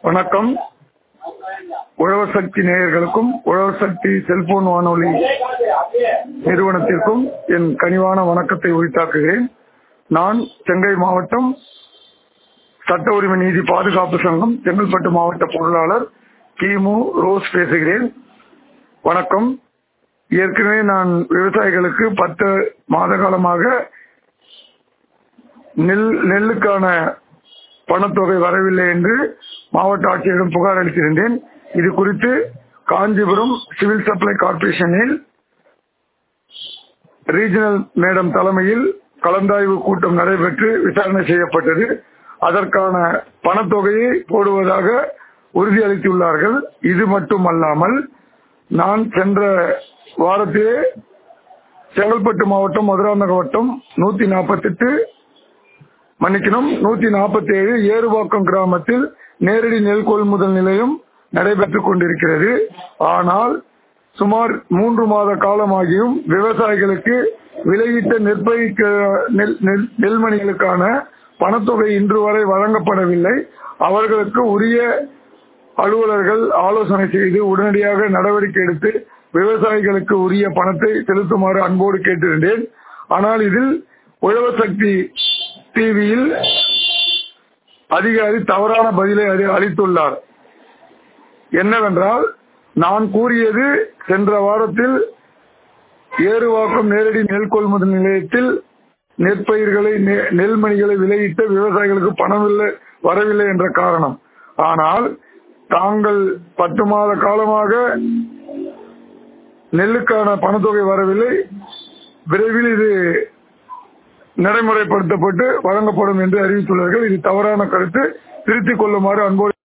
வணக்கம் உழவர் சக்தி நேயர்களுக்கும் உழவர் சக்தி செல்போன் வானொலி நிறுவனத்திற்கும் என் கனிவான வணக்கத்தை உரித்தாக்குகிறேன் நான் செங்கை மாவட்டம் சட்ட உரிமை நீதி பாதுகாப்பு சங்கம் செங்கல்பட்டு மாவட்ட பொருளாளர் கிமு ரோஸ் பேசுகிறேன் வணக்கம் ஏற்கனவே நான் விவசாயிகளுக்கு பத்து மாத காலமாக நெல் நெல்லுக்கான பணத்தொகை வரவில்லை என்று மாவட்ட ஆட்சியரிடம் புகார் அளித்திருந்தேன் இது குறித்து காஞ்சிபுரம் சிவில் சப்ளை கார்பரேஷனில் ரீஜனல் மேடம் தலைமையில் கலந்தாய்வு கூட்டம் நடைபெற்று விசாரணை செய்யப்பட்டது அதற்கான பணத்தொகையை போடுவதாக உறுதியளித்துள்ளார்கள் இது மட்டுமல்லாமல் நான் சென்ற வாரத்திலே செங்கல்பட்டு மாவட்டம் மதுராந்தகம் வட்டம் நூத்தி நாற்பத்தி எட்டு மன்னிக்கணும் நூத்தி நாற்பத்தி ஏழு ஏறுவாக்கம் கிராமத்தில் நேரடி நெல் கொள்முதல் நிலையம் நடைபெற்றுக் கொண்டிருக்கிறது ஆனால் சுமார் மூன்று மாத காலமாகியும் விவசாயிகளுக்கு விளைவித்த நெற்பயிர்க்கு நெல் நெல் நெல்மணிகளுக்கான பணத்தொகை இன்று வரை வழங்கப்படவில்லை அவர்களுக்கு உரிய அலுவலர்கள் ஆலோசனை செய்து உடனடியாக நடவடிக்கை எடுத்து விவசாயிகளுக்கு உரிய பணத்தை செலுத்துமாறு அன்போடு கேட்டிருந்தேன் ஆனால் இதில் உழவர் சக்தி டிவியில் அதிகாரி தவறான பதிலை அளித்துள்ளார் என்னவென்றால் நான் கூறியது சென்ற வாரத்தில் ஏறுவாக்கம் நேரடி நெல் கொள்முதல் நிலையத்தில் நெற்பயிர்களை நெல்மணிகளை விளைவித்த விவசாயிகளுக்கு பணம் இல்லை வரவில்லை என்ற காரணம் ஆனால் தாங்கள் பத்து மாத காலமாக நெல்லுக்கான பணத்தொகை வரவில்லை விரைவில் இது நடைமுறைப்படுத்தப்பட்டு வழங்கப்படும் என்று அறிவித்துள்ளார்கள் இது தவறான கருத்து திருத்திக் கொள்ளுமாறு அன்போடு